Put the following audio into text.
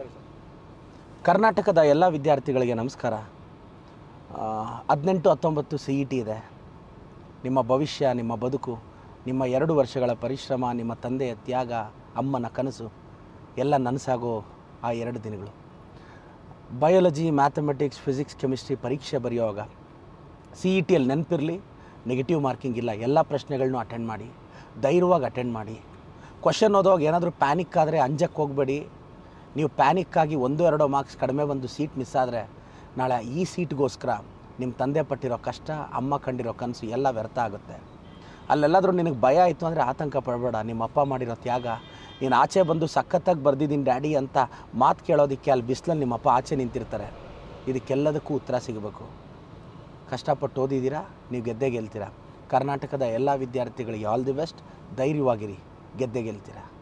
ಸರಿ ಸರ್ ಕರ್ನಾಟಕದ ಎಲ್ಲ ವಿದ್ಯಾರ್ಥಿಗಳಿಗೆ ನಮಸ್ಕಾರ ಆ, ಹದಿನೆಂಟು ಹತ್ತೊಂಬತ್ತು ಸಿ ಇ ಟಿ ಇದೆ ನಿಮ್ಮ ಭವಿಷ್ಯ ನಿಮ್ಮ ಬದುಕು ನಿಮ್ಮ ಎರಡು ವರ್ಷಗಳ ಪರಿಶ್ರಮ ನಿಮ್ಮ ತಂದೆಯ ತ್ಯಾಗ ಅಮ್ಮನ ಕನಸು ಎಲ್ಲ ನನಸಾಗೋ ಆ ಎರಡು ದಿನಗಳು ಬಯಾಲಜಿ ಮ್ಯಾಥಮೆಟಿಕ್ಸ್ ಫಿಸಿಕ್ಸ್ ಕೆಮಿಸ್ಟ್ರಿ ಪರೀಕ್ಷೆ ಬರೆಯುವಾಗ ಸಿ ಇ ಟಿಯಲ್ಲಿ ನೆನಪಿರಲಿ ನೆಗೆಟಿವ್ ಮಾರ್ಕಿಂಗ್ ಇಲ್ಲ ಎಲ್ಲ ಪ್ರಶ್ನೆಗಳನ್ನೂ ಅಟೆಂಡ್ ಮಾಡಿ ಧೈರ್ಯವಾಗಿ ಅಟೆಂಡ್ ಮಾಡಿ ಕ್ವಶನ್ ಓದೋವಾಗ ಏನಾದರೂ ಪ್ಯಾನಿಕ್ ಆದರೆ ಅಂಜಕ್ಕೆ ಹೋಗಬೇಡಿ ನೀವು ಪ್ಯಾನಿಕ್ ಆಗಿ ಒಂದು ಎರಡೋ ಮಾರ್ಕ್ಸ್ ಕಡಿಮೆ ಬಂದು ಸೀಟ್ ಮಿಸ್ ಆದರೆ ನಾಳೆ ಈ ಸೀಟ್ಗೋಸ್ಕರ ನಿಮ್ಮ ತಂದೆ ಪಟ್ಟಿರೋ ಕಷ್ಟ ಅಮ್ಮ ಕಂಡಿರೋ ಕನಸು ಎಲ್ಲ ವ್ಯರ್ಥ ಆಗುತ್ತೆ ಅಲ್ಲೆಲ್ಲಾದರೂ ನಿನಗೆ ಭಯ ಆಯಿತು ಅಂದರೆ ಆತಂಕ ಪಡಬೇಡ ನಿಮ್ಮ ಅಪ್ಪ ಮಾಡಿರೋ ತ್ಯಾಗ ನೀನು ಆಚೆ ಬಂದು ಸಖತ್ತಾಗಿ ಬರ್ದಿದ್ದೀನಿ ಡ್ಯಾಡಿ ಅಂತ ಮಾತು ಕೇಳೋದಕ್ಕೆ ಅಲ್ಲಿ ಬಿಸಿಲಲ್ಲಿ ನಿಮ್ಮ ಅಪ್ಪ ಆಚೆ ನಿಂತಿರ್ತಾರೆ ಇದಕ್ಕೆಲ್ಲದಕ್ಕೂ ಉತ್ತರ ಸಿಗಬೇಕು ಕಷ್ಟಪಟ್ಟು ಓದಿದ್ದೀರಾ ನೀವು ಗೆದ್ದೆ ಗೆಲ್ತೀರಾ ಕರ್ನಾಟಕದ ಎಲ್ಲ ವಿದ್ಯಾರ್ಥಿಗಳಿಗೆ ಆಲ್ ದಿ ಬೆಸ್ಟ್ ಧೈರ್ಯವಾಗಿರಿ ಗೆದ್ದೆ ಗೆಲ್ತೀರಾ